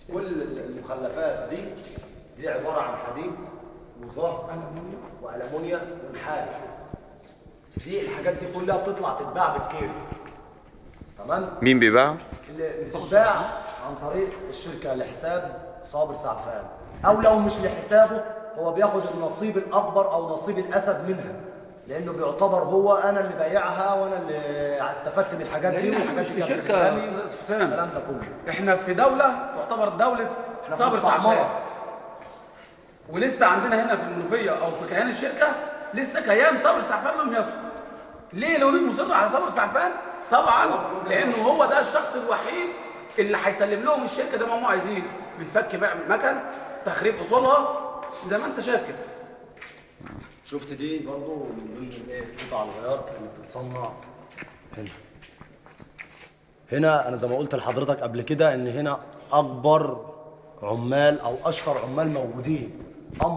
كل المخلفات دي دي عباره عن حديد وزهر والومنيا ونحاس دي الحاجات دي كلها بتطلع تتباع بالكيلو تمام مين بيباع؟ اللي بتتباع عن طريق الشركه لحساب صابر سعفان او لو مش لحسابه هو بياخد النصيب الاكبر او نصيب الاسد منها لانه بيعتبر هو انا اللي بايعها وانا اللي استفدت من الحاجات دي لان احنا والحاجات مش دي في كانت شركه قدامي. يا استاذ حسام الكلام ده كله احنا في دوله تعتبر دوله احنا في صابر سعفان مستعمرة. ولسه عندنا هنا في المنوفيه او في كيان الشركه لسه كيان صابر سعفان لم يسقط ليه الوليد مصر على صابر سعفان طبعا لانه هو ده الشخص الوحيد اللي هيسلم لهم الشركه زي ما هم عايزين من فك بقى مكن تخريب اصولها زي ما انت شايف كده شفت دي برضو من ضمن الايه قطع الغيار اللي بتتصنع هنا هنا انا زي ما قلت لحضرتك قبل كده ان هنا اكبر عمال او اشهر عمال موجودين